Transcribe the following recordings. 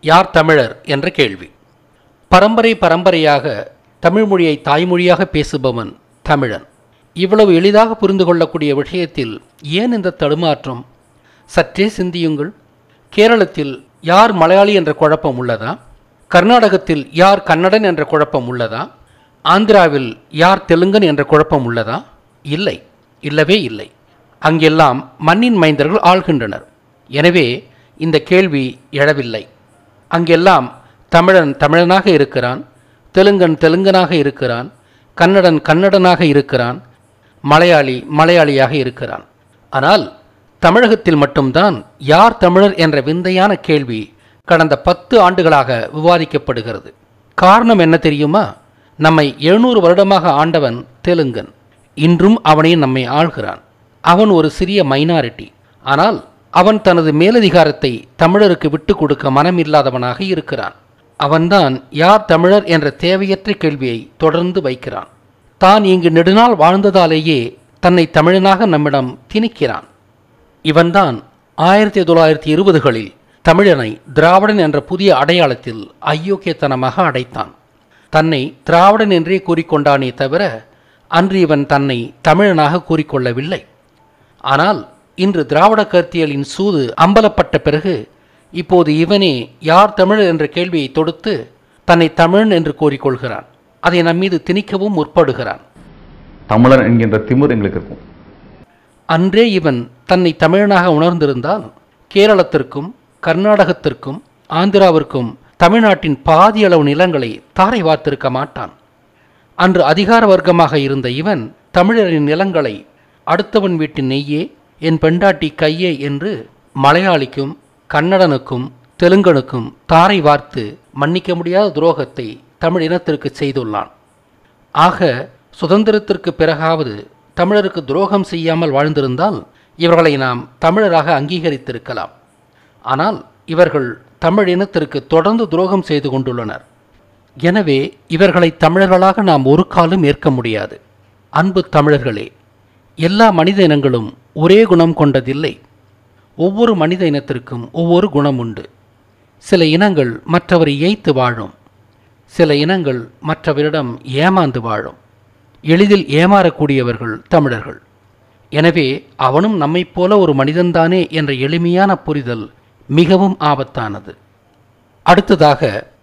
யார் தமிழர் என்ற கேள்வி பரம்பரை பரம்பரையாக தமிழ் மொழியை தாய்மொழியாக பேசுபவன் தமிழன் இவ்வளவு எளிதாக புரிந்து கொள்ளக்கூடிய விஷயத்தில் ஏன் இந்த தடுமாற்றம் சற்றே சிந்தியுங்கள் கேரளத்தில் யார் மலையாளி என்ற குழப்பம் உள்ளதா கர்நாடகத்தில் யார் கன்னடன் என்ற குழப்பம் உள்ளதா ஆந்திராவில் யார் தெலுங்கன் என்ற குழப்பம் உள்ளதா இல்லை இல்லவே இல்லை அங்கெல்லாம் மண்ணின் மைந்தர்கள் ஆள்கின்றனர் எனவே இந்த கேள்வி எழவில்லை அங்கெல்லாம் தமிழன் தமிழனாக இருக்கிறான் தெலுங்கன் தெலுங்கனாக இருக்கிறான் கன்னடன் கன்னடனாக இருக்கிறான் மலையாளி மலையாளியாக இருக்கிறான் ஆனால் தமிழகத்தில் மட்டும்தான் யார் தமிழர் என்ற விந்தையான கேள்வி கடந்த பத்து ஆண்டுகளாக விவாதிக்கப்படுகிறது காரணம் என்ன தெரியுமா நம்மை எழுநூறு வருடமாக ஆண்டவன் தெலுங்கன் இன்றும் அவனே நம்மை ஆள்கிறான் அவன் ஒரு சிறிய மைனாரிட்டி ஆனால் அவன் தனது மேலதிகாரத்தை தமிழருக்கு விட்டு கொடுக்க மனமில்லாதவனாக இருக்கிறான் அவன்தான் யார் தமிழர் என்ற தேவையற்ற கேள்வியை தொடர்ந்து வைக்கிறான் தான் இங்கு நெடுநாள் வாழ்ந்ததாலேயே தன்னை தமிழனாக நம்மிடம் திணிக்கிறான் இவன்தான் ஆயிரத்தி தொள்ளாயிரத்தி இருபதுகளில் தமிழனை திராவிடன் என்ற புதிய அடையாளத்தில் அயோக்கியத்தனமாக அடைத்தான் தன்னை திராவிடன் என்றே கூறிக்கொண்டானே தவிர அன்று இவன் தன்னை தமிழனாக கூறிக்கொள்ளவில்லை ஆனால் இன்று திராவிட கருத்தியலின் சூது அம்பலப்பட்ட பிறகு இப்போது இவனே யார் தமிழர் என்ற கேள்வியை தொடுத்து தன்னை தமிழன் என்று கூறிக்கொள்கிறான் அதை நம்மீது திணிக்கவும் முற்படுகிறான் தமிழன் என்கின்ற திமிர் எங்களுக்கு இருக்கும் அன்றே இவன் தன்னை தமிழனாக உணர்ந்திருந்தால் கேரளத்திற்கும் கர்நாடகத்திற்கும் ஆந்திராவிற்கும் தமிழ்நாட்டின் பாதி அளவு நிலங்களை தாரை வார்த்திருக்க மாட்டான் அன்று அதிகார வர்க்கமாக இருந்த இவன் தமிழரின் நிலங்களை அடுத்தவன் வீட்டின் நெய்யே என் பெண்டாட்டி கையே என்று மலையாளிக்கும் கன்னடனுக்கும் தெலுங்கனுக்கும் தாரை வார்த்து மன்னிக்க முடியாத துரோகத்தை தமிழ் இனத்திற்கு செய்துள்ளான் ஆக சுதந்திரத்திற்கு பிறகாவது தமிழருக்கு துரோகம் செய்யாமல் வாழ்ந்திருந்தால் இவர்களை நாம் தமிழராக அங்கீகரித்திருக்கலாம் ஆனால் இவர்கள் தமிழ் இனத்திற்கு தொடர்ந்து துரோகம் செய்து கொண்டுள்ளனர் எனவே இவர்களை தமிழர்களாக நாம் ஒரு காலம் ஏற்க முடியாது அன்பு தமிழர்களே எல்லா மனித இனங்களும் ஒரே குணம் கொண்டதில்லை ஒவ்வொரு மனித இனத்திற்கும் ஒவ்வொரு குணம் உண்டு சில இனங்கள் மற்றவரை ஏய்த்து வாழும் சில இனங்கள் மற்றவரிடம் ஏமாந்து வாழும் எளிதில் ஏமாறக்கூடியவர்கள் தமிழர்கள் எனவே அவனும் நம்மைப் போல ஒரு மனிதன்தானே என்ற எளிமையான புரிதல் மிகவும் ஆபத்தானது அடுத்ததாக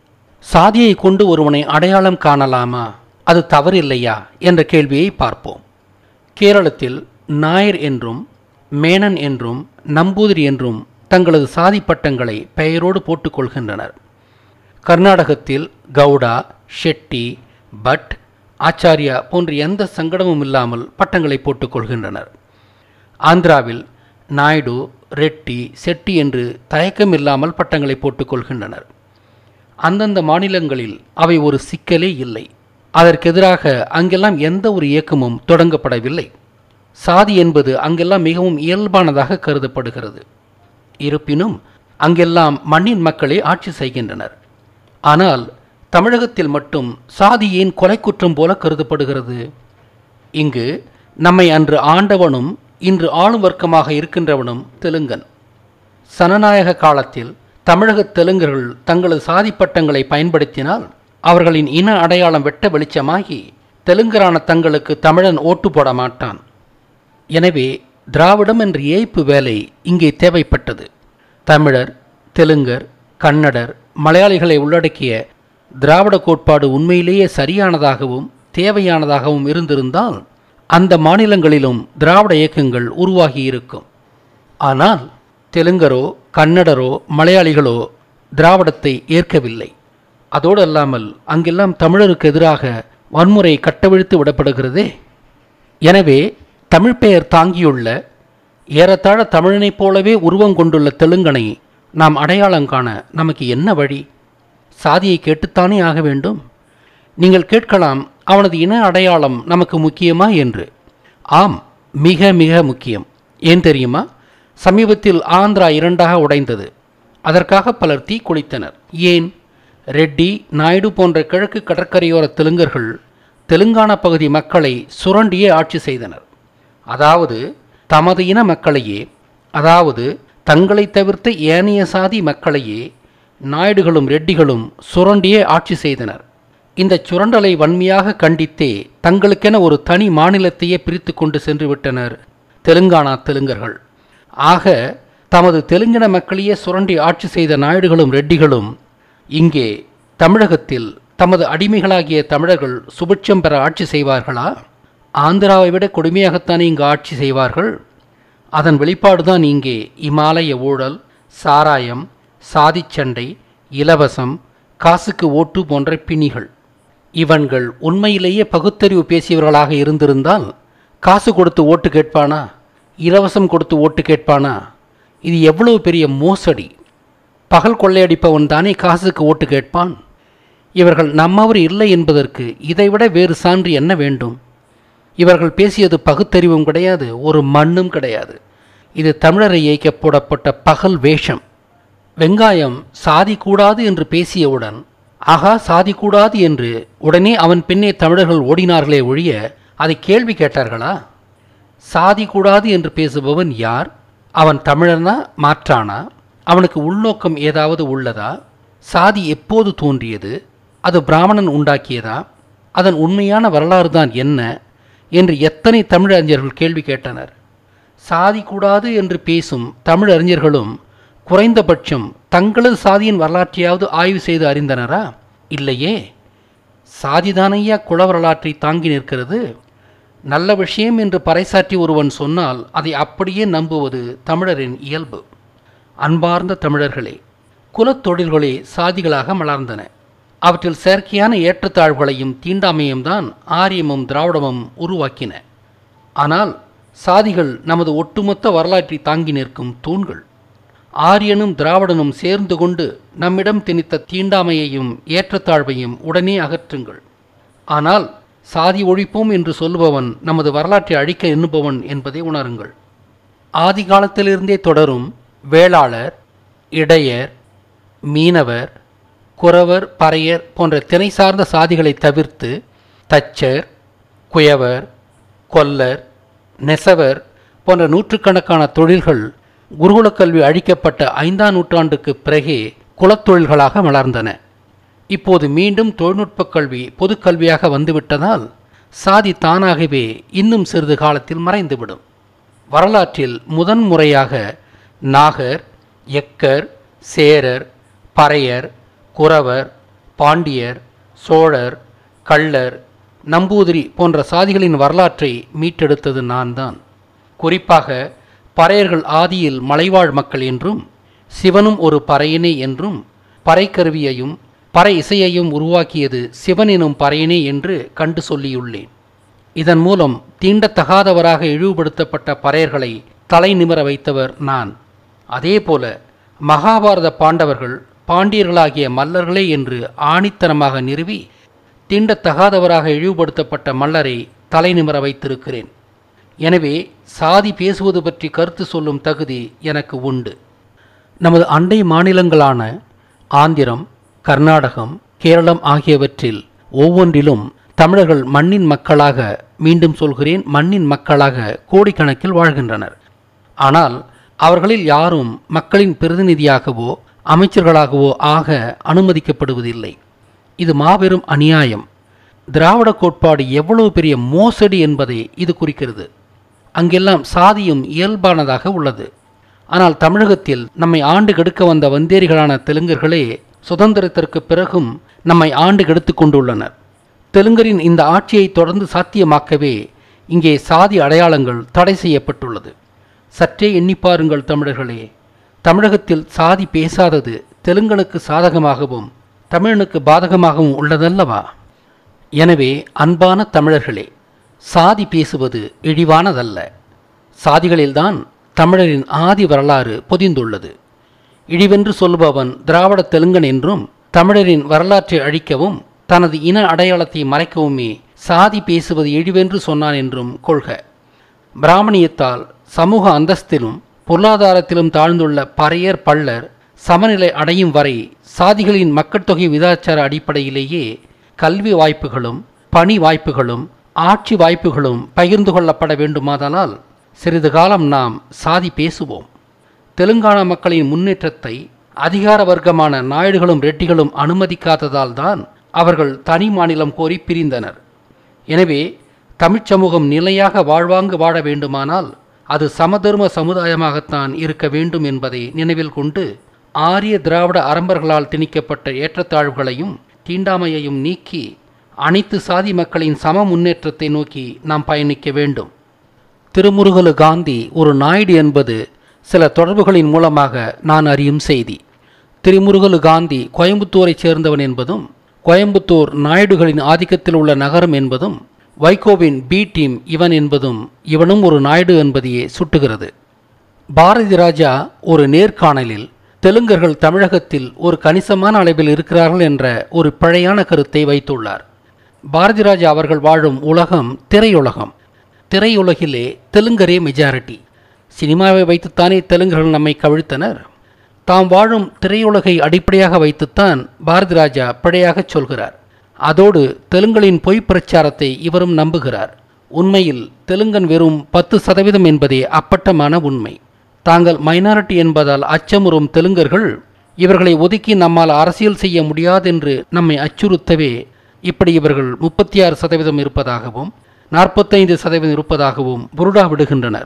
சாதியை கொண்டு ஒருவனை அடையாளம் காணலாமா அது தவறில்லையா என்ற கேள்வியை பார்ப்போம் கேரளத்தில் நாயர் என்றும் மேனன் என்றும் நம்பூதிரி என்றும் தங்களது சாதி பட்டங்களை பெயரோடு போட்டுக்கொள்கின்றனர் கர்நாடகத்தில் கவுடா ஷெட்டி பட் ஆச்சாரியா போன்ற எந்த சங்கடமும் இல்லாமல் பட்டங்களை போட்டுக்கொள்கின்றனர் ஆந்திராவில் நாயுடு ரெட்டி செட்டி என்று தயக்கம் இல்லாமல் பட்டங்களை போட்டுக்கொள்கின்றனர் அந்தந்த மாநிலங்களில் அவை ஒரு சிக்கலே இல்லை அதற்கெதிராக அங்கெல்லாம் எந்த ஒரு இயக்கமும் தொடங்கப்படவில்லை சாதி என்பது அங்கெல்லாம் மிகவும் இயல்பானதாக கருதப்படுகிறது இருப்பினும் அங்கெல்லாம் மண்ணின் மக்களே ஆட்சி செய்கின்றனர் ஆனால் தமிழகத்தில் மட்டும் சாதி ஏன் கொலை குற்றம் போல கருதப்படுகிறது இங்கு நம்மை அன்று ஆண்டவனும் இன்று ஆளும் வர்க்கமாக இருக்கின்றவனும் தெலுங்கன் சனநாயக காலத்தில் தமிழக தெலுங்கர்கள் தங்களது சாதி பட்டங்களை பயன்படுத்தினால் அவர்களின் இன அடையாளம் வெட்ட வெளிச்சமாகி தெலுங்கரான தங்களுக்கு தமிழன் ஓட்டு போட மாட்டான் எனவே திராவிடம் என்ற ஏய்ப்பு வேலை இங்கே தேவைப்பட்டது தமிழர் தெலுங்கர் கன்னடர் மலையாளிகளை உள்ளடக்கிய திராவிட கோட்பாடு உண்மையிலேயே சரியானதாகவும் தேவையானதாகவும் இருந்திருந்தால் அந்த மாநிலங்களிலும் திராவிட இயக்கங்கள் உருவாகி இருக்கும் ஆனால் தெலுங்கரோ கன்னடரோ மலையாளிகளோ திராவிடத்தை ஏற்கவில்லை அதோடு அல்லாமல் அங்கெல்லாம் தமிழருக்கு எதிராக வன்முறை கட்டவிழ்த்து விடப்படுகிறதே எனவே தமிழ் பெயர் தாங்கியுள்ள ஏறத்தாழ தமிழனைப் போலவே உருவம் கொண்டுள்ள தெலுங்கனை நாம் அடையாளம் காண நமக்கு என்ன வழி சாதியை கேட்டுத்தானே ஆக வேண்டும் நீங்கள் கேட்கலாம் அவனது இன அடையாளம் நமக்கு முக்கியமா என்று ஆம் மிக மிக முக்கியம் ஏன் தெரியுமா சமீபத்தில் ஆந்திரா இரண்டாக உடைந்தது அதற்காக பலர் தீக்குளித்தனர் ஏன் ரெட்டி நாயுடு போன்ற கிழக்கு கடற்கரையோர தெலுங்கர்கள் தெலுங்கானா பகுதி மக்களை சுரண்டியே ஆட்சி செய்தனர் அதாவது தமது இன மக்களையே அதாவது தங்களை தவிர்த்த ஏனைய சாதி மக்களையே நாயுடுகளும் ரெட்டிகளும் சுரண்டியே ஆட்சி செய்தனர் இந்த சுரண்டலை வன்மையாக கண்டித்தே தங்களுக்கென ஒரு தனி மாநிலத்தையே பிரித்து கொண்டு சென்று விட்டனர் தெலுங்கானா தெலுங்கர்கள் ஆக தமது தெலுங்கின மக்களையே சுரண்டி ஆட்சி செய்த நாயுடுகளும் ரெட்டிகளும் இங்கே தமிழகத்தில் தமது அடிமைகளாகிய தமிழர்கள் சுபிட்சம் பெற ஆட்சி செய்வார்களா ஆந்திராவை விட கொடுமையாகத்தானே இங்கு ஆட்சி செய்வார்கள் அதன் வெளிப்பாடுதான் இங்கே இமாலய ஊழல் சாராயம் சாதிச்சண்டை இலவசம் காசுக்கு ஓட்டு போன்ற பிணிகள் இவன்கள் உண்மையிலேயே பகுத்தறிவு பேசியவர்களாக இருந்திருந்தால் காசு கொடுத்து ஓட்டு கேட்பானா இலவசம் கொடுத்து ஓட்டு கேட்பானா இது எவ்வளவு பெரிய மோசடி பகல் கொள்ளையடிப்பவன் தானே காசுக்கு ஓட்டு கேட்பான் இவர்கள் நம்மவர் இல்லை என்பதற்கு இதைவிட வேறு சான்று என்ன வேண்டும் இவர்கள் பேசியது பகுத்தறிவும் கிடையாது ஒரு மண்ணும் கிடையாது இது தமிழரை இயக்க போடப்பட்ட பகல் வேஷம் வெங்காயம் சாதி கூடாது என்று பேசியவுடன் ஆகா சாதி கூடாது என்று உடனே அவன் பின்னே தமிழர்கள் ஓடினார்களே ஒழிய அதை கேள்வி கேட்டார்களா சாதி கூடாது என்று பேசுபவன் யார் அவன் தமிழனா மாற்றானா அவனுக்கு உள்நோக்கம் ஏதாவது உள்ளதா சாதி எப்போது தோன்றியது அது பிராமணன் உண்டாக்கியதா அதன் உண்மையான வரலாறு தான் என்ன என்று எத்தனை தமிழ் அறிஞர்கள் கேள்வி கேட்டனர் சாதி கூடாது என்று பேசும் தமிழ் அறிஞர்களும் குறைந்தபட்சம் தங்களது சாதியின் வரலாற்றையாவது ஆய்வு செய்து அறிந்தனரா இல்லையே சாதிதானையா குல வரலாற்றை தாங்கி நிற்கிறது நல்ல விஷயம் என்று பறைசாற்றி ஒருவன் சொன்னால் அதை அப்படியே நம்புவது தமிழரின் இயல்பு அன்பார்ந்த தமிழர்களே குலத் தொழில்களே சாதிகளாக மலர்ந்தன அவற்றில் செயற்கையான ஏற்றத்தாழ்வுகளையும் தீண்டாமையும் தான் ஆரியமும் திராவிடமும் உருவாக்கின ஆனால் சாதிகள் நமது ஒட்டுமொத்த வரலாற்றை தாங்கி நிற்கும் தூண்கள் ஆரியனும் திராவிடனும் சேர்ந்து கொண்டு நம்மிடம் திணித்த தீண்டாமையையும் ஏற்றத்தாழ்வையும் உடனே அகற்றுங்கள் ஆனால் சாதி ஒழிப்போம் என்று சொல்லுபவன் நமது வரலாற்றை அழிக்க எண்ணுபவன் என்பதை உணருங்கள் ஆதி காலத்திலிருந்தே தொடரும் வேளாளர் இடையர் மீனவர் குறவர் பறையர் போன்ற திணை சார்ந்த சாதிகளை தவிர்த்து தச்சர் குயவர் கொல்லர் நெசவர் போன்ற நூற்றுக்கணக்கான தொழில்கள் குருகுலக் கல்வி அழிக்கப்பட்ட ஐந்தாம் நூற்றாண்டுக்கு பிறகே குலத்தொழில்களாக மலர்ந்தன இப்போது மீண்டும் தொழில்நுட்பக் கல்வி பொதுக் கல்வியாக வந்துவிட்டதால் சாதி தானாகவே இன்னும் சிறிது காலத்தில் மறைந்துவிடும் வரலாற்றில் முதன் முறையாக நாகர் எக்கர் சேரர் பறையர் குறவர் பாண்டியர் சோழர் கள்ளர் நம்பூதிரி போன்ற சாதிகளின் வரலாற்றை மீட்டெடுத்தது நான் தான் குறிப்பாக பறையர்கள் ஆதியில் மலைவாழ் மக்கள் என்றும் சிவனும் ஒரு பறையனே என்றும் பறைக்கருவியையும் பறை இசையையும் உருவாக்கியது சிவன் எனும் பறையனே என்று கண்டு சொல்லியுள்ளேன் இதன் மூலம் தீண்டத்தகாதவராக இழிவுபடுத்தப்பட்ட பறையர்களை தலை நிமிர வைத்தவர் நான் அதேபோல மகாபாரத பாண்டவர்கள் பாண்டியர்களாகிய மல்லர்களே என்று ஆணித்தனமாக நிறுவி தீண்டத்தகாதவராக இழிவுபடுத்தப்பட்ட மல்லரை தலை நிமிர வைத்திருக்கிறேன் எனவே சாதி பேசுவது பற்றி கருத்து சொல்லும் தகுதி எனக்கு உண்டு நமது அண்டை மாநிலங்களான ஆந்திரம் கர்நாடகம் கேரளம் ஆகியவற்றில் ஒவ்வொன்றிலும் தமிழர்கள் மண்ணின் மக்களாக மீண்டும் சொல்கிறேன் மண்ணின் மக்களாக கோடிக்கணக்கில் வாழ்கின்றனர் ஆனால் அவர்களில் யாரும் மக்களின் பிரதிநிதியாகவோ அமைச்சர்களாகவோ ஆக அனுமதிக்கப்படுவதில்லை இது மாபெரும் அநியாயம் திராவிட கோட்பாடு எவ்வளவு பெரிய மோசடி என்பதை இது குறிக்கிறது அங்கெல்லாம் சாதியும் இயல்பானதாக உள்ளது ஆனால் தமிழகத்தில் நம்மை ஆண்டு கெடுக்க வந்த வந்தேரிகளான தெலுங்கர்களே சுதந்திரத்திற்கு பிறகும் நம்மை ஆண்டு கெடுத்து கொண்டுள்ளனர் தெலுங்கரின் இந்த ஆட்சியை தொடர்ந்து சாத்தியமாக்கவே இங்கே சாதி அடையாளங்கள் தடை செய்யப்பட்டுள்ளது சற்றே எண்ணி பாருங்கள் தமிழர்களே தமிழகத்தில் சாதி பேசாதது தெலுங்கனுக்கு சாதகமாகவும் தமிழனுக்கு பாதகமாகவும் உள்ளதல்லவா எனவே அன்பான தமிழர்களே சாதி பேசுவது இழிவானதல்ல சாதிகளில்தான் தமிழரின் ஆதி வரலாறு பொதிந்துள்ளது இழிவென்று சொல்பவன் திராவிட தெலுங்கன் என்றும் தமிழரின் வரலாற்றை அழிக்கவும் தனது இன அடையாளத்தை மறைக்கவுமே சாதி பேசுவது இழிவென்று சொன்னான் என்றும் கொள்க பிராமணியத்தால் சமூக அந்தஸ்திலும் பொருளாதாரத்திலும் தாழ்ந்துள்ள பறையர் பள்ளர் சமநிலை அடையும் வரை சாதிகளின் மக்கட்தொகை விதாச்சார அடிப்படையிலேயே கல்வி வாய்ப்புகளும் பணி வாய்ப்புகளும் ஆட்சி வாய்ப்புகளும் பகிர்ந்து கொள்ளப்பட வேண்டுமாதலால் சிறிது காலம் நாம் சாதி பேசுவோம் தெலுங்கானா மக்களின் முன்னேற்றத்தை அதிகார வர்க்கமான நாயுடுகளும் ரெட்டிகளும் அனுமதிக்காததால் தான் அவர்கள் தனி மாநிலம் கோரி பிரிந்தனர் எனவே தமிழ்ச் சமூகம் நிலையாக வாழ்வாங்கு வாழ வேண்டுமானால் அது சமதர்ம சமுதாயமாகத்தான் இருக்க வேண்டும் என்பதை நினைவில் கொண்டு ஆரிய திராவிட அரம்பர்களால் திணிக்கப்பட்ட ஏற்றத்தாழ்வுகளையும் தீண்டாமையையும் நீக்கி அனைத்து சாதி மக்களின் சம முன்னேற்றத்தை நோக்கி நாம் பயணிக்க வேண்டும் திருமுருகலு காந்தி ஒரு நாயுடு என்பது சில தொடர்புகளின் மூலமாக நான் அறியும் செய்தி திருமுருகலு காந்தி கோயம்புத்தூரைச் சேர்ந்தவன் என்பதும் கோயம்புத்தூர் நாயுடுகளின் ஆதிக்கத்தில் உள்ள நகரம் என்பதும் வைகோவின் பி டீம் இவன் என்பதும் இவனும் ஒரு நாயுடு என்பதையே சுட்டுகிறது பாரதி ராஜா ஒரு நேர்காணலில் தெலுங்கர்கள் தமிழகத்தில் ஒரு கணிசமான அளவில் இருக்கிறார்கள் என்ற ஒரு பிழையான கருத்தை வைத்துள்ளார் பாரதி ராஜா அவர்கள் வாழும் உலகம் திரையுலகம் திரையுலகிலே தெலுங்கரே மெஜாரிட்டி சினிமாவை வைத்துத்தானே தெலுங்கர்கள் நம்மை கவிழ்த்தனர் தாம் வாழும் திரையுலகை அடிப்படையாக வைத்துத்தான் பாரதி ராஜா பிழையாகச் சொல்கிறார் அதோடு தெலுங்கலின் பொய் பிரச்சாரத்தை இவரும் நம்புகிறார் உண்மையில் தெலுங்கன் வெறும் பத்து சதவீதம் என்பதே அப்பட்டமான உண்மை தாங்கள் மைனாரிட்டி என்பதால் அச்சமுறும் தெலுங்கர்கள் இவர்களை ஒதுக்கி நம்மால் அரசியல் செய்ய முடியாதென்று நம்மை அச்சுறுத்தவே இப்படி இவர்கள் முப்பத்தி ஆறு சதவீதம் இருப்பதாகவும் நாற்பத்தைந்து சதவீதம் இருப்பதாகவும் புருடா விடுகின்றனர்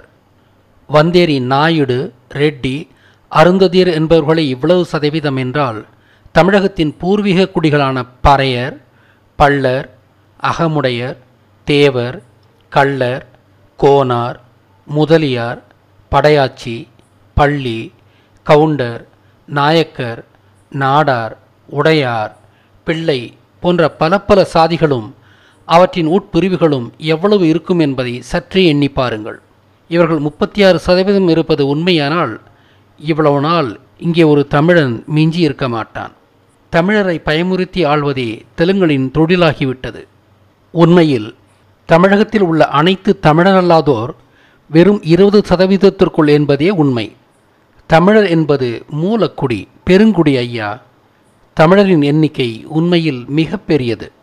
வந்தேரி நாயுடு ரெட்டி அருந்ததியர் என்பவர்களை இவ்வளவு சதவீதம் என்றால் தமிழகத்தின் பூர்வீக குடிகளான பறையர் பள்ளர் அகமுடையர் தேவர் கள்ளர் கோனார் முதலியார் படையாச்சி பள்ளி கவுண்டர் நாயக்கர் நாடார் உடையார் பிள்ளை போன்ற பல பல சாதிகளும் அவற்றின் உட்பிரிவுகளும் எவ்வளவு இருக்கும் என்பதை சற்றே எண்ணி பாருங்கள் இவர்கள் முப்பத்தி ஆறு சதவீதம் இருப்பது உண்மையானால் இவ்வளவு நாள் இங்கே ஒரு தமிழன் மிஞ்சி இருக்க மாட்டான் தமிழரை பயமுறுத்தி ஆள்வதே தெலுங்கலின் தொழிலாகிவிட்டது உண்மையில் தமிழகத்தில் உள்ள அனைத்து தமிழரல்லாதோர் வெறும் இருபது சதவீதத்திற்குள் என்பதே உண்மை தமிழர் என்பது மூலக்குடி பெருங்குடி ஐயா தமிழரின் எண்ணிக்கை உண்மையில் மிக பெரியது